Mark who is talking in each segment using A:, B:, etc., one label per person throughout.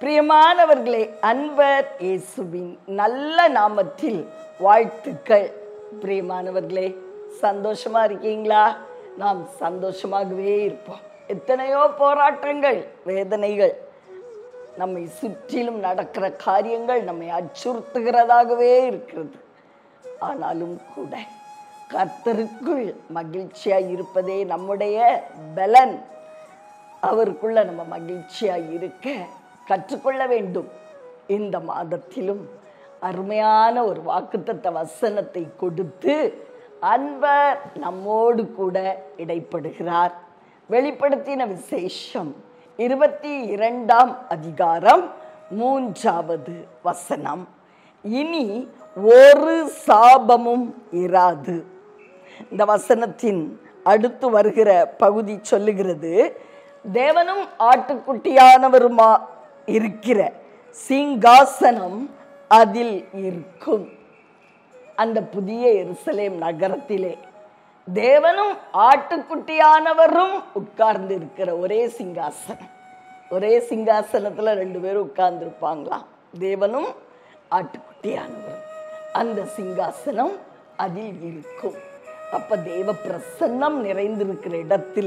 A: பிரியமானவர்களே அன்பர் இயேசுவின் நல்ல நாமத்தில் வாழ்த்துக்கள் பிரியமானவர்களே சந்தோஷமா இருக்கீங்களா நாம் சந்தோஷமாகவே இருப்போம் எத்தனையோ போராட்டங்கள் வேதனைகள் நம்மை சுற்றிலும் நடக்கிற காரியங்கள் நம்மை அச்சுறுத்துகிறதாகவே இருக்கிறது ஆனாலும் கூட கர்த்தருக்குள் மகிழ்ச்சியாய் இருப்பதே நம்முடைய பலன் அவருக்குள்ள நம்ம மகிழ்ச்சியாய் இருக்க கற்றுக்கொள்ள வேண்டும் இந்த மாதத்திலும் அருமையான ஒரு வாக்குத்தத்த வசனத்தை கொடுத்து அன்பர் நம்மோடு கூட இடைப்படுகிறார் வெளிப்படுத்தின விசேஷம் இருபத்தி இரண்டாம் அதிகாரம் மூன்றாவது வசனம் இனி ஒரு சாபமும் இராது இந்த வசனத்தின் அடுத்து வருகிற பகுதி சொல்லுகிறது தேவனும் ஆட்டுக்குட்டியானவருமா இருக்கிற சிங்காசனம் அதில் இருக்கும் அந்த புதிய எருசலேம் நகரத்திலே தேவனும் ஆட்டுக்குட்டியானவரும் உட்கார்ந்து இருக்கிற ஒரே சிங்காசனம் ஒரே சிங்காசனத்துல ரெண்டு பேரும் உட்கார்ந்து இருப்பாங்களாம் தேவனும் ஆட்டுக்குட்டியானவரும் அந்த சிங்காசனம் அதில் இருக்கும் அப்ப தேவ பிரசன்னம் நிறைந்திருக்கிற இடத்துல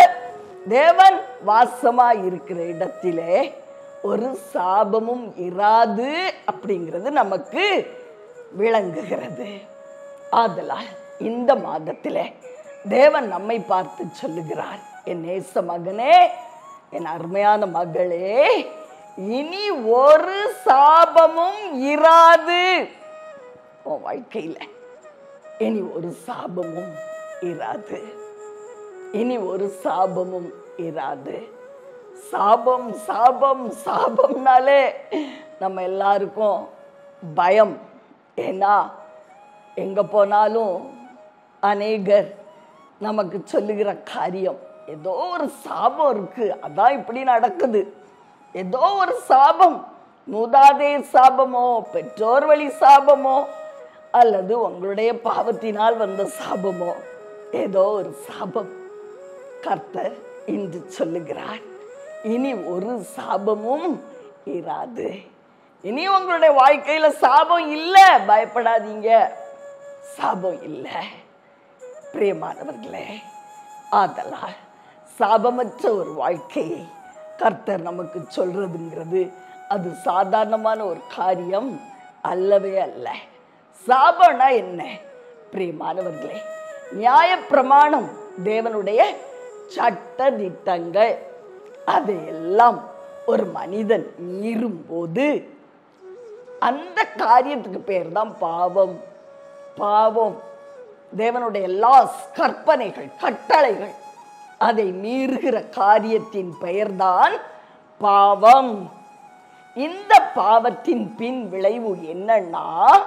A: தேவன் வாசமா இருக்கிற இடத்திலே ஒரு சாபமும் இராது அப்படிங்கிறது நமக்கு விளங்குகிறது ஆதலால் இந்த மாதத்திலே தேவன் நம்மை பார்த்து சொல்லுகிறார் என் நேச மகனே என் அருமையான மகளே இனி ஒரு சாபமும் இராது உன் வாழ்க்கையில இனி ஒரு சாபமும் இராது இனி ஒரு சாபமும் இராது சாபம் சாபம் சாபம்னாலே நம்ம எல்லாருக்கும் பயம் ஏன்னா எங்க போனாலும் அநேகர் நமக்கு சொல்லுகிற காரியம் ஏதோ ஒரு சாபம் இருக்கு அதான் இப்படி நடக்குது ஏதோ ஒரு சாபம் மூதாதே சாபமோ பெற்றோர் வழி சாபமோ அல்லது உங்களுடைய பாவத்தினால் வந்த சாபமோ ஏதோ ஒரு சாபம் கர்த்தர் இன்று சொல்லுகிறார் இனி ஒரு சாபமும் இராது இனி உங்களுடைய வாழ்க்கையில சாபம் இல்லை பயப்படாதீங்க சாபம் இல்லை பிரியமானவர்களே ஆதலால் சாபமற்ற ஒரு வாழ்க்கையை கர்த்தர் நமக்கு சொல்றதுங்கிறது அது சாதாரணமான ஒரு காரியம் அல்லவே அல்ல சாபம்னா என்ன பிரியமானவர்களே நியாயப்பிரமாணம் தேவனுடைய சட்ட திட்டங்கள் அதையெல்லாம் ஒரு மனிதன் மீறும் போது அந்த காரியத்துக்கு பேர் தான் பாவம் பாவம் தேவனுடைய லாஸ் கற்பனைகள் கட்டளைகள் அதை மீறுகிற காரியத்தின் பெயர்தான் பாவம் இந்த பாவத்தின் பின் விளைவு என்னன்னா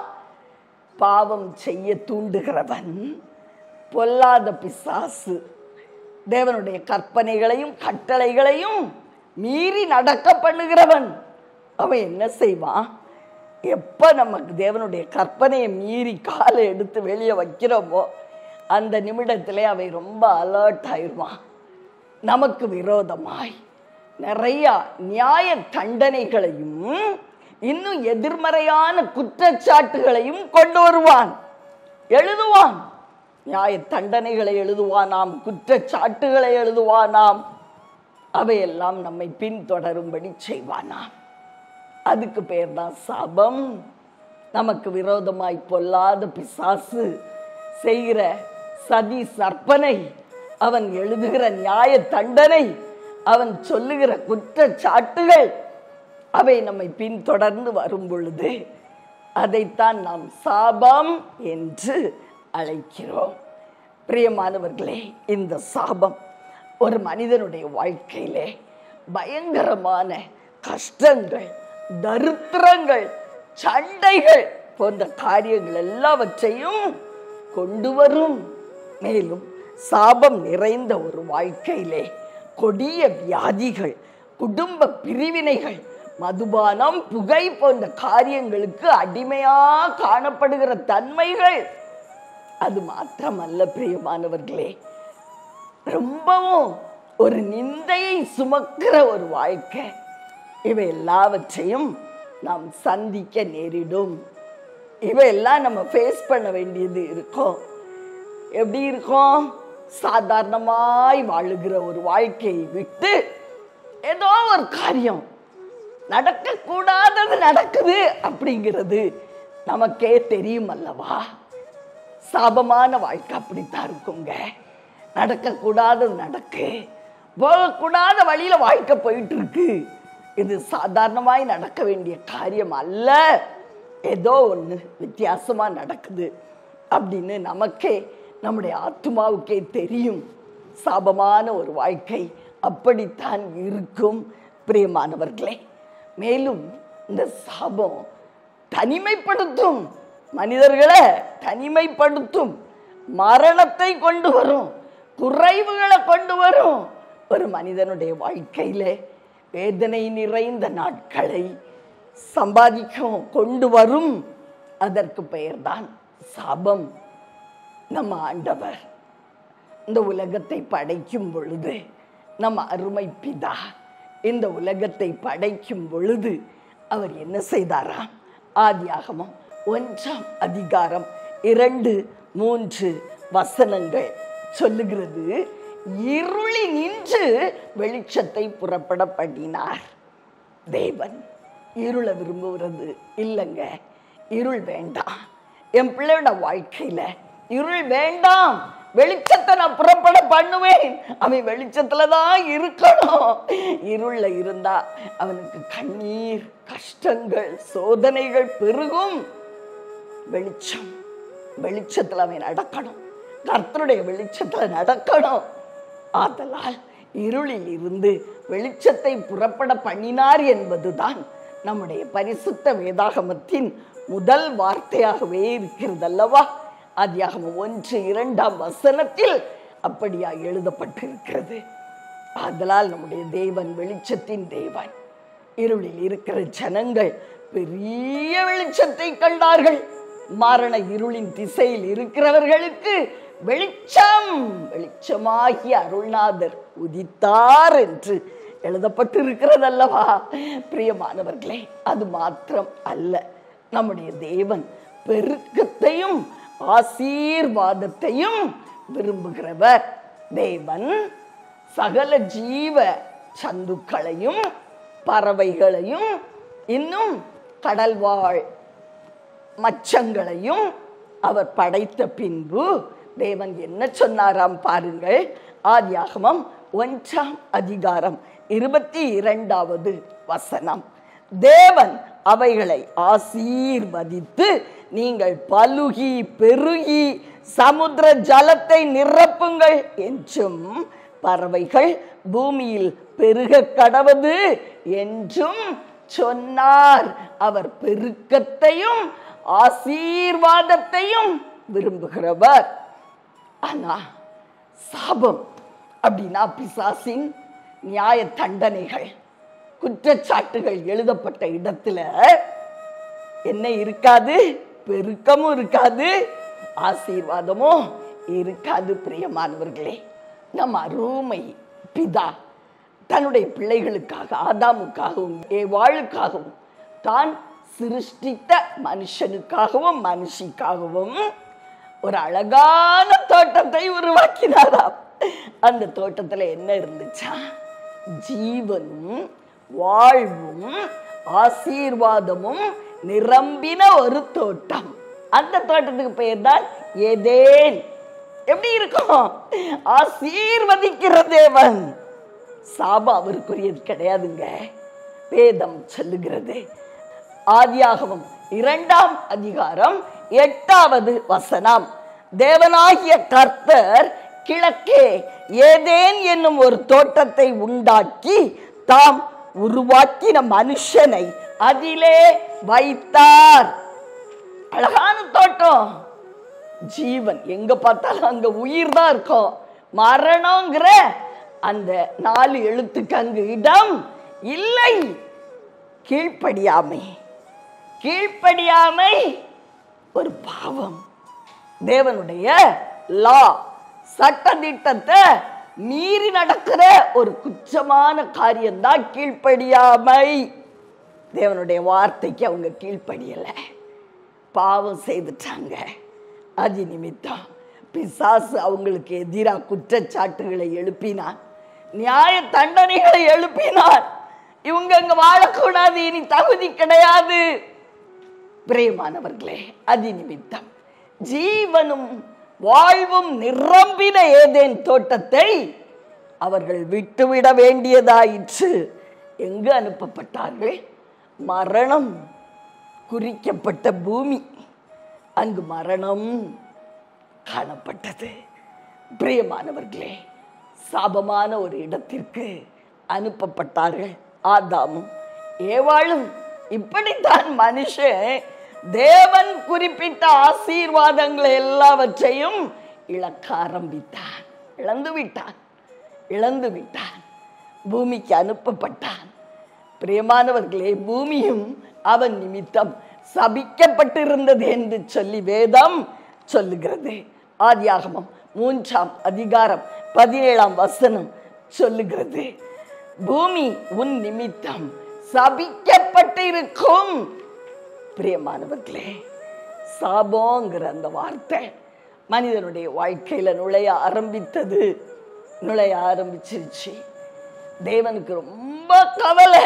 A: பாவம் செய்ய தூண்டுகிறவன் பொல்லாத பிசாசு தேவனுடைய கற்பனைகளையும் கட்டளைகளையும் மீறி நடக்க பண்ணுகிறவன் அவன் என்ன செய்வான் எப்ப நமக்கு தேவனுடைய கற்பனையை மீறி காலை எடுத்து வெளியே வைக்கிறோமோ அந்த நிமிடத்திலே அவை ரொம்ப அலர்ட் ஆயிடுவான் நமக்கு விரோதமாய் நிறைய நியாய தண்டனைகளையும் இன்னும் எதிர்மறையான குற்றச்சாட்டுகளையும் கொண்டு வருவான் எழுதுவான் நியாய தண்டனைகளை எழுதுவானாம் குற்றச்சாட்டுகளை எழுதுவானாம் அவையெல்லாம் நம்மை பின்தொடரும்படி செய்வானாம் அதுக்கு பேர் தான் சாபம் நமக்கு விரோதமாய் பொல்லாத பிசாசு செய்கிற சதி சற்பனை அவன் எழுதுகிற நியாய தண்டனை அவன் சொல்லுகிற குற்றச்சாட்டுகள் அவை நம்மை பின்தொடர்ந்து வரும் பொழுது அதைத்தான் நாம் சாபம் என்று அழைக்கிறோம் பிரியமானவர்களே இந்த சாபம் ஒரு மனிதனுடைய வாழ்க்கையிலே பயங்கரமான கஷ்டங்கள் தரித்திரங்கள் சண்டைகள் போன்ற காரியங்கள் எல்லாவற்றையும் கொண்டு வரும் மேலும் சாபம் நிறைந்த ஒரு வாழ்க்கையிலே கொடிய வியாதிகள் குடும்ப பிரிவினைகள் மதுபானம் புகை போன்ற காரியங்களுக்கு அடிமையா காணப்படுகிற தன்மைகள் அது மாத்திரமல்ல பிரியமானவர்களே ரொம்பவும் ஒரு நிந்தையை சுமக்கிற ஒரு வாழ்க்கை இவை எல்லாவற்றையும் நாம் சந்திக்க நேரிடும் இவையெல்லாம் நம்ம ஃபேஸ் பண்ண வேண்டியது இருக்கும் எப்படி இருக்கும் சாதாரணமாய் வாழுகிற ஒரு வாழ்க்கையை விட்டு ஏதோ ஒரு காரியம் நடக்கக்கூடாதது நடக்குது அப்படிங்கிறது நமக்கே தெரியும் அல்லவா சாபமான வாழ்க்கை அப்படித்தான் இருக்குங்க நடக்கக்கூடாதது நடக்கு போகக்கூடாத வழியில வாழ்க்கை போயிட்டு இருக்கு இது சாதாரணமாய் நடக்க வேண்டிய காரியம் அல்ல ஏதோ ஒன்று வித்தியாசமா நடக்குது அப்படின்னு நமக்கே நம்முடைய ஆத்மாவுக்கே தெரியும் சாபமான ஒரு வாழ்க்கை அப்படித்தான் இருக்கும் பிரியமானவர்களே மேலும் இந்த சாபம் தனிமைப்படுத்தும் மனிதர்களை தனிமைப்படுத்தும் மரணத்தை கொண்டு வரும் குறைவுகளை கொண்டு வரும் ஒரு மனிதனுடைய வாழ்க்கையில வேதனை நிறைந்த நாட்களை சம்பாதிக்கும் கொண்டு வரும் அதற்கு பெயர்தான் சாபம் நம்ம ஆண்டவர் இந்த உலகத்தை படைக்கும் பொழுது நம்ம அருமை பிதா இந்த உலகத்தை படைக்கும் பொழுது அவர் என்ன செய்தாராம் ஆதியாகமம் ஒன்றாம் அதிகாரம் இரண்டு மூன்று வசனங்கள் சொல்லுகிறது இருளி நின்று வெளிச்சத்தை புறப்பட பண்ணினார் தேவன் இருளை விரும்புகிறது இல்லைங்க இருள் வேண்டாம் என் பிள்ளையோட வாழ்க்கையில இருள் வேண்டாம் வெளிச்சத்தை நான் புறப்பட பண்ணுவேன் அவன் வெளிச்சத்துல தான் இருக்கணும் இருள்ல இருந்தா அவனுக்கு கண்ணீர் கஷ்டங்கள் சோதனைகள் பெருகும் வெளிச்சம் வெளிச்சத்துல அவன் நடக்கணும் கர்த்தருடைய வெளிச்சத்துல நடக்கணும் ஆதலால் இருளில் இருந்து வெளிச்சத்தை புறப்பட பண்ணினார் என்பதுதான் நம்முடைய பரிசுத்த வேதாகமத்தின் முதல் வார்த்தையாகவே இருக்கிறது அல்லவா ஆதியாகமம் ஒன்று இரண்டாம் வசனத்தில் அப்படியா எழுதப்பட்டிருக்கிறது ஆதலால் நம்முடைய தேவன் வெளிச்சத்தின் தேவன் இருளில் இருக்கிற ஜனங்கள் பெரிய வெளிச்சத்தை கண்டார்கள் மரண இருளின் திசையில் இருக்கிறவர்களுக்கு வெளிச்சம் வெளிச்சமாகிய அருள்நாதர் உதித்தார் என்று எழுதப்பட்டிருக்கிறது அல்லவா பிரியமானவர்களே அது மாத்திரம் அல்ல நம்முடைய தேவன் பெருக்கத்தையும் ஆசீர்வாதத்தையும் விரும்புகிறவர் தேவன் சகல ஜீவ சந்துக்களையும் பறவைகளையும் இன்னும் கடல்வாழ் மச்சங்களையும் அவர் படைத்த பின்பு தேவன் என்ன சொன்னாராம் பாருங்கள் ஆதியாகமம் ஒன்றாம் அதிகாரம் இருபத்தி இரண்டாவது வசனம் தேவன் அவைகளை ஆசீர்வதித்து நீங்கள் பலுகி பெருகி சமுத்திர ஜலத்தை நிரப்புங்கள் என்றும் பறவைகள் பூமியில் பெருக கடவது என்றும் சொன்னார் அவர் பெருக்கத்தையும் ஆசீர்வாதத்தையும் விரும்புகிறவர் ஆனா சாபம் அப்படின்னா பிசாசின் நியாய தண்டனைகள் குற்றச்சாட்டுகள் எழுதப்பட்ட இடத்துல என்ன இருக்காது பெருக்கமும் இருக்காது ஆசீர்வாதமும் இருக்காது பிரியமானவர்களே நம் அருமை பிதா தன்னுடைய பிள்ளைகளுக்காக ஆதாமுக்காகவும் ஏவாளுக்காகவும் தான் சிருஷ்டித்த மனுஷனுக்காகவும் மனுஷிக்காகவும் ஒரு அழகான தோட்டத்தை உருவாக்கினாராம் அந்த தோட்டத்துல என்ன இருந்துச்சா ஜீவனும் வாழ்வும் ஆசீர்வாதமும் நிரம்பின ஒரு தோட்டம் அந்த தோட்டத்துக்கு பெயர் தான் ஏதேன் எப்படி இருக்கும் ஆசீர்வதிக்கிற தேவன் சாபம் அவருக்குரியது கிடையாதுங்க வேதம் சொல்லுகிறது ஆதியாகமம் இரண்டாம் அதிகாரம் எட்டாவது வசனம் தேவனாகிய கர்த்தர் கிழக்கே ஏதேன் என்னும் ஒரு தோட்டத்தை உண்டாக்கி தாம் உருவாக்கின மனுஷனை அதிலே வைத்தார் அழகான தோட்டம் ஜீவன் எங்க பார்த்தாலும் அங்க உயிர் தான் இருக்கும் மரணங்கிற அந்த நாலு எழுத்துக்கு அங்கு இடம் இல்லை கீழ்ப்படியாமை கீழ்ப்படியாமை ஒரு பாவம் தேவனுடைய லா சட்ட திட்டத்தை மீறி நடக்கிற ஒரு குற்றமான காரியம்தான் கீழ்ப்படியாமை தேவனுடைய வார்த்தைக்கு அவங்க கீழ்ப்படியல பாவம் செய்துட்டாங்க அது நிமித்தம் பிசாசு அவங்களுக்கு எதிராக குற்றச்சாட்டுகளை எழுப்பினான் நியாய தண்டனைகளை எழுப்பினான் இவங்க அங்க வாழக்கூடாது இனி தகுதி கிடையாது பிரியமானவர்களே அதி நிமித்தம் ஜீவனும் வாழ்வும் நிரம்பின ஏதேன் தோட்டத்தை அவர்கள் விட்டுவிட வேண்டியதாயிற்று எங்கு அனுப்பப்பட்டார்கள் மரணம் குறிக்கப்பட்ட பூமி அங்கு மரணம் காணப்பட்டது பிரியமானவர்களே சாபமான ஒரு இடத்திற்கு அனுப்பப்பட்டார்கள் ஆதாமும் ஏவாளும் இப்படித்தான் மனுஷன் தேவன் குறிப்பிட்ட ஆசீர்வாதங்களை எல்லாவற்றையும் இழக்க ஆரம்பித்தான் இழந்து விட்டான் இழந்து விட்டான் பூமிக்கு அனுப்பப்பட்டான் பிரியமானவர்களே பூமியும் அவன் நிமித்தம் சபிக்கப்பட்டிருந்தது என்று சொல்லி வேதம் சொல்லுகிறது ஆதியாகமம் மூன்றாம் அதிகாரம் பதினேழாம் வசனம் சொல்லுகிறது பூமி உன் நிமித்தம் சபிக்கப்பட்டிருக்கும் பிரியமானவர்களே சாபோங்கிற அந்த வார்த்தை மனிதனுடைய வாழ்க்கையில நுழைய ஆரம்பித்தது நுழைய ஆரம்பிச்சிருச்சு தேவனுக்கு ரொம்ப கவலை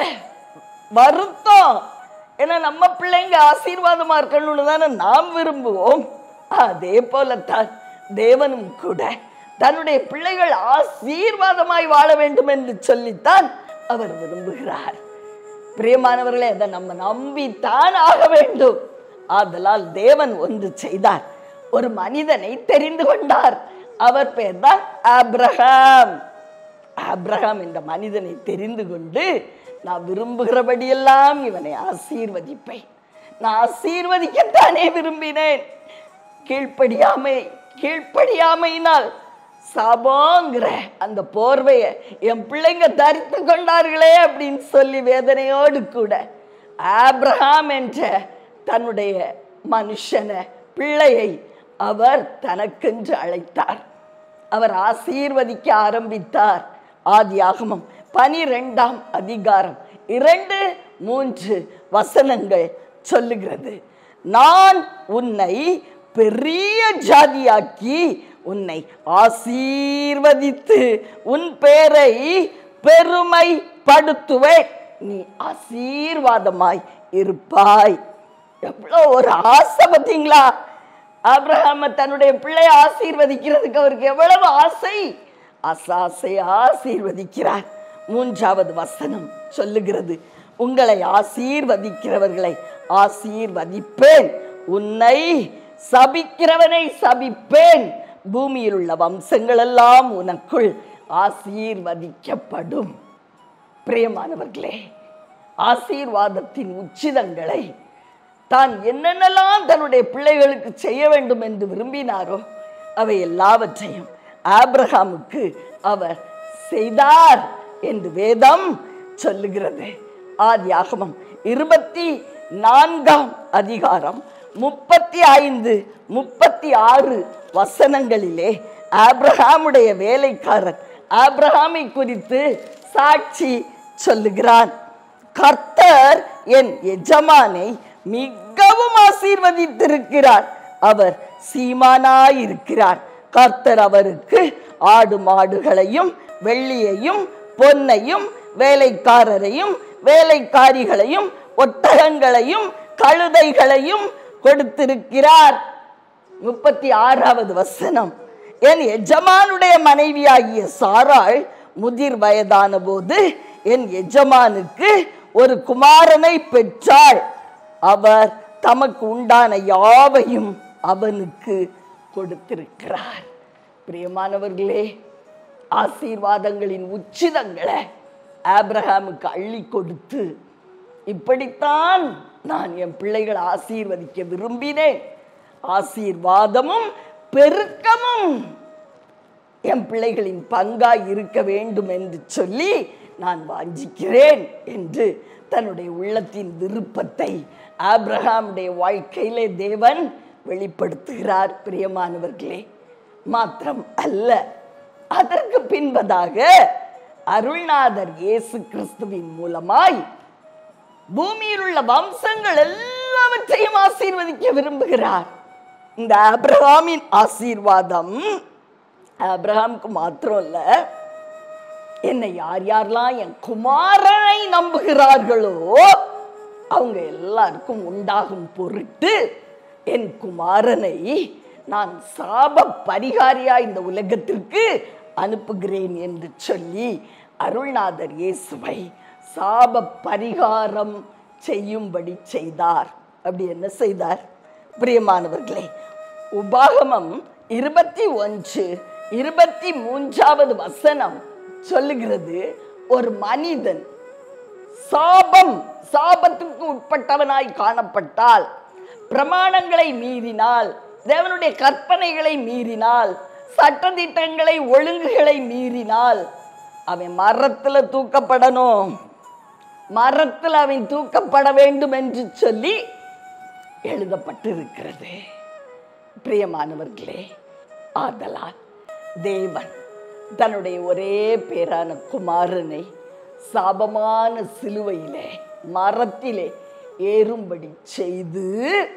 A: வருத்தம் ஏன்னா நம்ம பிள்ளைங்க ஆசீர்வாதமா இருக்கணும்னு தானே நாம் விரும்புவோம் அதே போலத்தான் தேவனும் கூட தன்னுடைய பிள்ளைகள் ஆசீர்வாதமாய் வாழ வேண்டும் என்று சொல்லித்தான் அவர் விரும்புகிறார் பிரியமானவர்களே அதை நம்ம நம்பித்தான் ஆக வேண்டும் ஆதலால் தேவன் ஒன்று செய்தார் ஒரு மனிதனை தெரிந்து கொண்டார் அவர் பேர் தான் ஆப்ரஹாம் ஆப்ரஹாம் என்ற மனிதனை தெரிந்து கொண்டு நான் விரும்புகிறபடியெல்லாம் இவனை ஆசீர்வதிப்பேன் நான் ஆசீர்வதிக்கத்தானே விரும்பினேன் கீழ்ப்படியாமை கீழ்ப்படியாமையினால் சாபங்கிற அந்த போர்வையை என் பிள்ளைங்க தரித்து கொண்டார்களே அப்படின்னு சொல்லி வேதனையோடு கூட ஆப்ரஹாம் என்ற தன்னுடைய மனுஷனை பிள்ளையை அவர் தனக்கென்று அழைத்தார் அவர் ஆசீர்வதிக்க ஆரம்பித்தார் ஆதியாகமம் பனிரெண்டாம் அதிகாரம் இரண்டு மூன்று வசனங்கள் சொல்லுகிறது நான் உன்னை பெரிய ஜாதியாக்கி உன்னை ஆசீர்வதித்து உன் பேரை பெருமைப்படுத்துவேன் நீ ஆசீர்வாதமாய் இருப்பாய் எவ்வளோ ஒரு ஆசை பார்த்தீங்களா ஆபிரகாம தன்னுடைய பிள்ளையை ஆசீர்வதிக்கிறதுக்கு அவருக்கு எவ்வளவு ஆசை அசாசை ஆசீர்வதிக்கிறார் மூன்றாவது வசனம் சொல்லுகிறது உங்களை ஆசீர்வதிக்கிறவர்களை ஆசீர்வதிப்பேன் உன்னை சபிக்கிறவனை சபிப்பேன் பூமியில் உள்ள வம்சங்கள் எல்லாம் உனக்குள் ஆசீர்வதிக்கப்படும் பிரியமானவர்களே ஆசீர்வாதத்தின் உச்சிதங்களை தான் என்னென்னலாம் தன்னுடைய பிள்ளைகளுக்கு செய்ய வேண்டும் என்று விரும்பினாரோ அவை எல்லாவற்றையும் ஆபிரகாமுக்கு அவர் செய்தார் என்று வேதம் சொல்லுகிறது ஆதியாகமம் இருபத்தி நான்காம் அதிகாரம் முப்பத்தி ஐந்து முப்பத்தி ஆறு வசனங்களிலே ஆபிரகாமுடைய வேலைக்காரன் ஆபிரகாமை குறித்து சாட்சி சொல்லுகிறான் கர்த்தர் என் எஜமானை மிகவும் ஆசீர்வதித்திருக்கிறார் அவர் சீமானாயிருக்கிறார் கர்த்தர் அவருக்கு ஆடு மாடுகளையும் வெள்ளியையும் பொன்னையும் வேலைக்காரரையும் வேலைக்காரிகளையும் ஒட்டகங்களையும் கழுதைகளையும் கொடுத்திருக்கிறார் முப்பத்தி ஆறாவது வசனம் என் எஜமானுடைய மனைவியாகிய சாராள் முதிர் வயதான போது என் எஜமானுக்கு ஒரு குமாரனை பெற்றாள் அவர் தமக்கு உண்டான யாவையும் அவனுக்கு கொடுத்திருக்கிறார் பிரியமானவர்களே ஆசீர்வாதங்களின் உச்சிதங்களை ஆபிரகாமுக்கு அள்ளி கொடுத்து இப்படித்தான் நான் என் பிள்ளைகளை ஆசீர்வதிக்க விரும்பினேன் ஆசீர்வாதமும் பெருக்கமும் என் பிள்ளைகளின் பங்காய் இருக்க வேண்டும் என்று சொல்லி நான் வாஞ்சிக்கிறேன் என்று தன்னுடைய உள்ளத்தின் விருப்பத்தை ஆப்ரஹாமுடைய வாழ்க்கையிலே தேவன் வெளிப்படுத்துகிறார் பிரியமானவர்களே மாத்திரம் அல்ல அதற்கு பின்பதாக அருள்நாதர் இயேசு கிறிஸ்துவின் மூலமாய் பூமியில் உள்ள வம்சங்கள் எல்லாவற்றையும் ஆசீர்வதிக்க விரும்புகிறார் இந்த ஆபிரகாமின் ஆசீர்வாதம் ஆபிரகாமுக்கு மாத்திரம் இல்ல என்னை யார் யாரெல்லாம் என் குமாரனை நம்புகிறார்களோ அவங்க எல்லாருக்கும் உண்டாகும் பொருட்டு என் குமாரனை நான் சாப பரிகாரியா இந்த உலகத்திற்கு அனுப்புகிறேன் என்று சொல்லி அருள்நாதர் இயேசுவை சாப பரிகாரம் செய்யும்படி செய்தார் அப்படி என்ன செய்தார் பிரியமானவர்களே உபாகமம் இருபத்தி ஒன்று இருபத்தி மூன்றாவது வசனம் சொல்லுகிறது ஒரு மனிதன் சாபம் சாபத்துக்கு உட்பட்டவனாய் காணப்பட்டால் பிரமாணங்களை மீறினால் தேவனுடைய கற்பனைகளை மீறினால் சட்டதிட்டங்களை ஒழுங்குகளை மீறினால் அவன் மரத்துல தூக்கப்படணும் மரத்தில் அவன் தூக்கப்பட வேண்டும் என்று சொல்லி எழுதப்பட்டிருக்கிறது பிரியமானவர்களே ஆதலால் தேவன் தன்னுடைய ஒரே பேரான குமாரனை சாபமான சிலுவையிலே மரத்திலே ஏறும்படி செய்து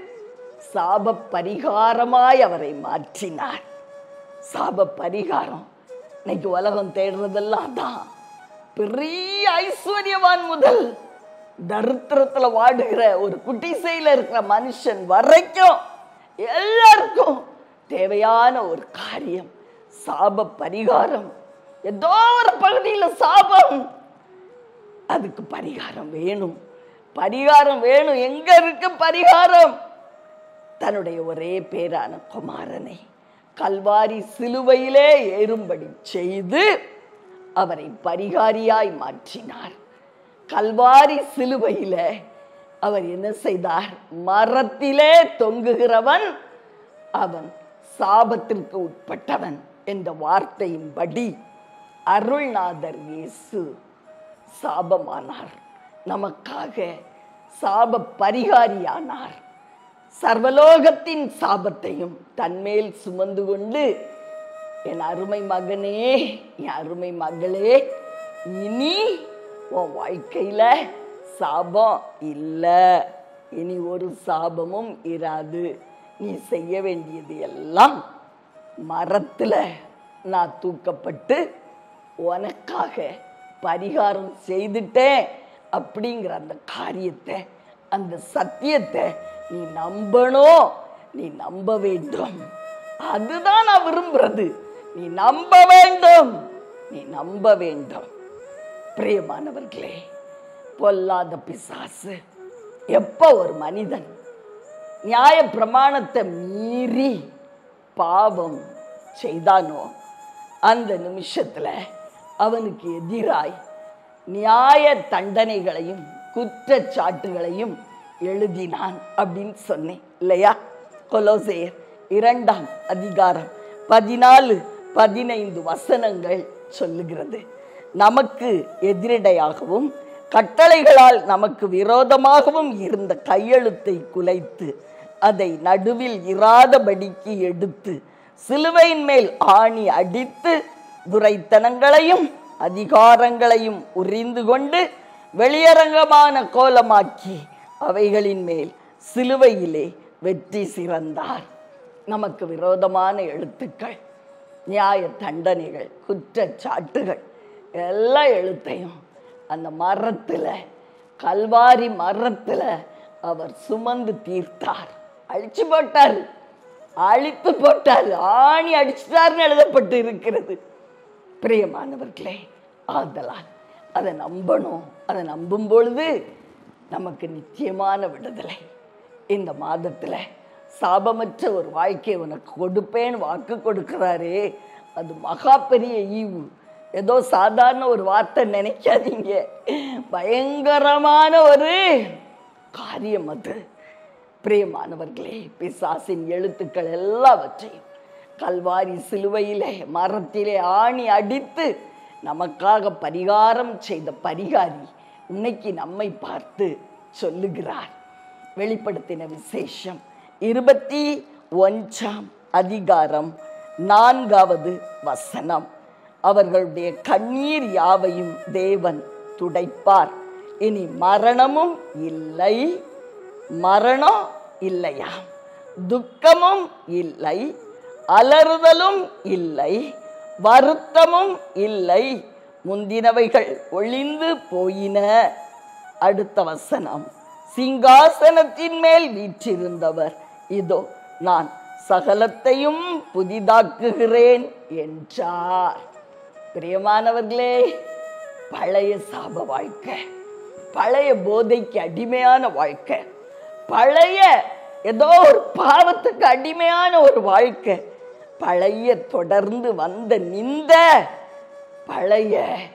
A: சாப பரிகாரமாய் அவரை மாற்றினார் சாப பரிகாரம் இன்னைக்கு உலகம் தேடுறதெல்லாம் தான் பெரிய ஐஸ்வர்யவான் முதல் தரித்திரத்துல வாடுகிற ஒரு குட்டிசையில இருக்கிற மனுஷன் வரைக்கும் எல்லாருக்கும் தேவையான ஒரு காரியம் சாப பரிகாரம் ஏதோ ஒரு பகுதியில சாபம் அதுக்கு பரிகாரம் வேணும் பரிகாரம் வேணும் எங்க இருக்கு பரிகாரம் தன்னுடைய ஒரே பேரான குமாரனை கல்வாரி சிலுவையிலே ஏறும்படி செய்து அவரை பரிகாரியாய் மாற்றினார் கல்வாரி சிலுவையில அவர் என்ன செய்தார் மரத்திலே தொங்குகிறவன் அவன் சாபத்திற்கு உட்பட்டவன் என்ற வார்த்தையின்படி அருள்நாதர் இயேசு சாபமானார் நமக்காக சாப பரிகாரியானார் சர்வலோகத்தின் சாபத்தையும் தன்மேல் சுமந்து கொண்டு என் அருமை மகனே என் அருமை மகளே இனி உன் வாழ்க்கையில சாபம் இல்லை இனி ஒரு சாபமும் இராது நீ செய்ய வேண்டியது எல்லாம் மரத்துல நான் தூக்கப்பட்டு உனக்காக பரிகாரம் செய்துட்டேன் அப்படிங்கிற அந்த காரியத்தை அந்த சத்தியத்தை நீ நம்பணும் நீ நம்ப வேண்டும் அதுதான் நான் விரும்புறது நீ நம்ப வேண்டும் நீ நம்ப வேண்டும் பிரியமானவர்களே பொல்லாத பிசாசு எப்ப ஒரு மனிதன் நியாய பிரமாணத்தை மீறி பாவம் செய்தானோ அந்த நிமிஷத்துல அவனுக்கு எதிராய் நியாய தண்டனைகளையும் குற்றச்சாட்டுகளையும் எழுதினான் அப்படின்னு சொன்னேன் இல்லையா கொலோசேயர் இரண்டாம் அதிகாரம் பதினாலு பதினைந்து வசனங்கள் சொல்லுகிறது நமக்கு எதிரடையாகவும் கட்டளைகளால் நமக்கு விரோதமாகவும் இருந்த கையெழுத்தை குலைத்து அதை நடுவில் இராதபடிக்கு எடுத்து சிலுவையின் மேல் ஆணி அடித்து துரைத்தனங்களையும் அதிகாரங்களையும் உரிந்து கொண்டு வெளியரங்கமான கோலமாக்கி அவைகளின் மேல் சிலுவையிலே வெற்றி சிறந்தார் நமக்கு விரோதமான எழுத்துக்கள் நியாய தண்டனைகள் குற்றச்சாட்டுகள் எல்லா எழுத்தையும் அந்த மரத்துல கல்வாரி மரத்துல அவர் சுமந்து தீர்த்தார் அழிச்சு போட்டார் அழித்து போட்டார் ஆணி அடிச்சிட்டார்னு எழுதப்பட்டு இருக்கிறது பிரியமானவர்களே ஆதலால் அதை நம்பணும் அதை நம்பும் பொழுது நமக்கு நிச்சயமான விடுதலை இந்த மாதத்துல சாபமற்ற ஒரு வாழ்க்கையை உனக்கு கொடுப்பேன்னு வாக்கு கொடுக்கிறாரே அது மகா பெரிய ஈவு ஏதோ சாதாரண ஒரு வார்த்தை நினைக்காதீங்க பயங்கரமான ஒரு காரியம் அது பிரியமானவர்களே பிசாசின் எழுத்துக்கள் எல்லாவற்றையும் கல்வாரி சிலுவையிலே மரத்திலே ஆணி அடித்து நமக்காக பரிகாரம் செய்த பரிகாரி இன்னைக்கு நம்மை பார்த்து சொல்லுகிறார் வெளிப்படுத்தின விசேஷம் இருபத்தி ஒன்றாம் அதிகாரம் நான்காவது வசனம் அவர்களுடைய கண்ணீர் யாவையும் தேவன் துடைப்பார் இனி மரணமும் இல்லை மரணம் இல்லையா துக்கமும் இல்லை அலறுதலும் இல்லை வருத்தமும் இல்லை முந்தினவைகள் ஒளிந்து போயின அடுத்த வசனம் சிங்காசனத்தின் மேல் வீற்றிருந்தவர் இதோ நான் சகலத்தையும் புதிதாக்குகிறேன் என்றார் பிரியமானவர்களே பழைய சாப வாழ்க்கை பழைய போதைக்கு அடிமையான வாழ்க்கை பழைய ஏதோ ஒரு பாவத்துக்கு அடிமையான ஒரு வாழ்க்கை பழைய தொடர்ந்து வந்த நிந்த பழைய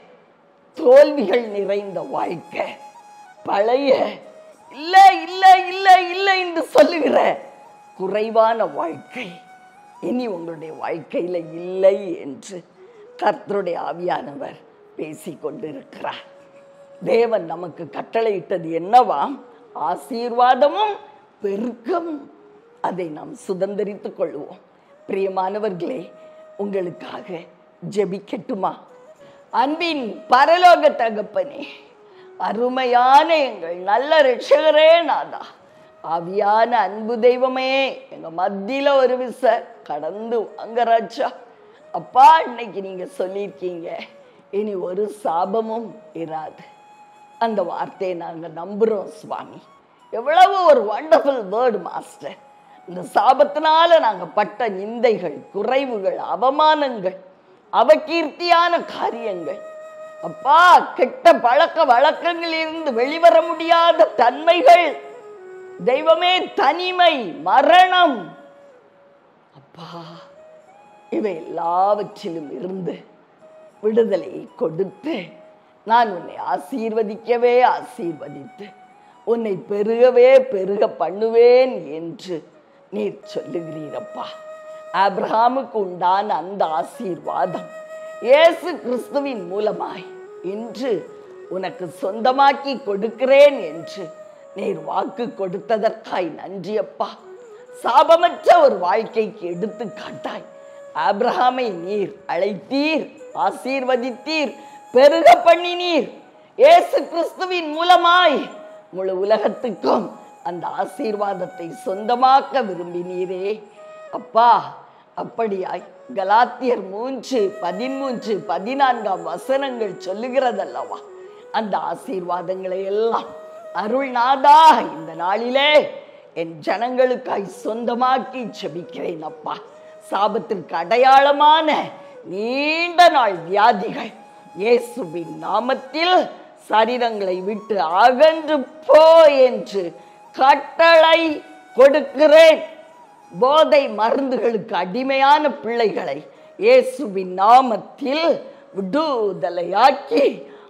A: தோல்விகள் நிறைந்த வாழ்க்கை பழைய இல்ல இல்ல இல்ல இல்ல என்று சொல்லுகிற குறைவான வாழ்க்கை இனி உங்களுடைய வாழ்க்கையில இல்லை என்று கர்த்தருடைய ஆவியானவர் பேசிக் கொண்டிருக்கிறார் தேவன் நமக்கு கட்டளையிட்டது என்னவாம் ஆசீர்வாதமும் பெருக்கமும் அதை நாம் சுதந்திரித்துக் கொள்வோம் பிரியமானவர்களே உங்களுக்காக ஜெபிக்கட்டுமா அன்பின் பரலோக தகப்பனே அருமையான எங்கள் நல்ல ரட்சகரே நாதா ஆவியான அன்பு தெய்வமே எங்க மத்தியில ஒரு விச கடந்து வாங்க ராஜா அப்பா இன்னைக்கு நீங்க சொல்லியிருக்கீங்க இனி ஒரு சாபமும் இராது அந்த வார்த்தையை நாங்க நம்புறோம் சுவாமி எவ்வளவு ஒரு வண்டர்ஃபுல் வேர்டு மாஸ்டர் இந்த சாபத்தினால நாங்க பட்ட நிந்தைகள் குறைவுகள் அவமானங்கள் அவகீர்த்தியான காரியங்கள் அப்பா கெட்ட பழக்க வழக்கங்களிலிருந்து வெளிவர முடியாத தன்மைகள் தெய்வமே தனிமை மரணம் அப்பா இவை எல்லாவற்றிலும் இருந்து விடுதலையை கொடுத்து நான் உன்னை ஆசீர்வதிக்கவே ஆசீர்வதித்து உன்னை பெருகவே பெருக பண்ணுவேன் என்று நீர் சொல்லுகிறீரப்பா ஆபிரகாமுக்கு உண்டான அந்த ஆசீர்வாதம் இயேசு கிறிஸ்துவின் மூலமாய் இன்று உனக்கு சொந்தமாக்கி கொடுக்கிறேன் என்று நீர் வாக்கு கொடுத்ததற்காய் நன்றி அப்பா சாபமற்ற ஒரு வாழ்க்கைக்கு எடுத்து காட்டாய் ஆபிரகாமை நீர் அழைத்தீர் ஆசீர்வதித்தீர் பெருக பண்ணினீர் இயேசு கிறிஸ்துவின் மூலமாய் முழு உலகத்துக்கும் அந்த ஆசீர்வாதத்தை சொந்தமாக்க விரும்பினீரே அப்பா அப்படியாய் கலாத்தியர் மூன்று பதிமூன்று பதினான்காம் வசனங்கள் சொல்லுகிறதல்லவா அந்த ஆசீர்வாதங்களை எல்லாம் அருள்நாதா இந்த நாளிலே என் ஜனங்களுக்காய் சொந்தமாக்கி ஜெபிக்கிறேன் அப்பா சாபத்திற்கு அடையாளமான நீண்ட நாள் வியாதிகள் இயேசுவின் நாமத்தில் சரீரங்களை விட்டு அகன்று போ என்று கட்டளை கொடுக்கிறேன் போதை மருந்துகளுக்கு அடிமையான பிள்ளைகளை இயேசுவின் நாமத்தில் விடுதலையாக்கி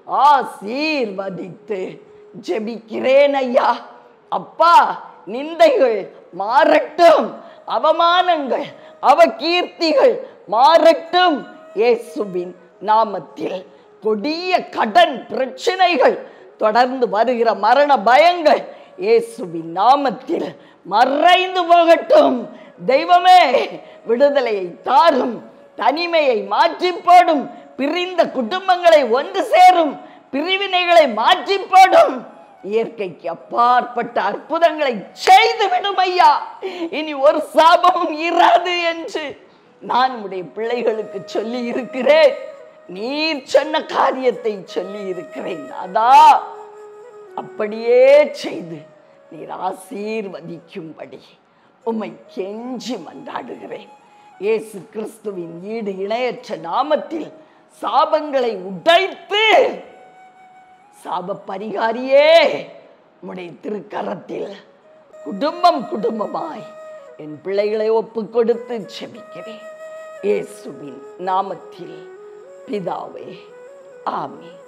A: ஆசீர்வதித்து ஜெபிக்கிறேன் ஐயா அப்பா நிந்தைகள் மாறட்டும் அவமானங்கள் அவகீர்த்திகள் மாறட்டும் இயேசுவின் நாமத்தில் கொடிய கடன் பிரச்சனைகள் தொடர்ந்து வருகிற மரண பயங்கள் இயேசுவின் நாமத்தில் மறைந்து போகட்டும் தெய்வமே விடுதலையை தாரும் தனிமையை மாற்றி போடும் பிரிந்த குடும்பங்களை ஒன்று சேரும் பிரிவினைகளை மாற்றி போடும் இயற்கைக்கு அப்பாற்பட்ட அற்புதங்களை செய்து விடும் ஐயா இனி ஒரு சாபமும் இராது என்று நான் உடைய பிள்ளைகளுக்கு சொல்லி இருக்கிறேன் நீர் சொன்ன காரியத்தை சொல்லி இருக்கிறேன் அதா அப்படியே செய்து நீர் ஆசீர்வதிக்கும்படி உம்மை கெஞ்சி மன்றாடுகிறேன் இயேசு கிறிஸ்துவின் ஈடு இணையற்ற நாமத்தில் சாபங்களை உடைத்து சாப பரிகாரியே உம்முடைய திருக்கரத்தில் குடும்பம் குடும்பமாய் என் பிள்ளைகளை ஒப்பு கொடுத்து செபிக்கிறேன் இயேசுவின் நாமத்தில் பிதாவே ஆமென்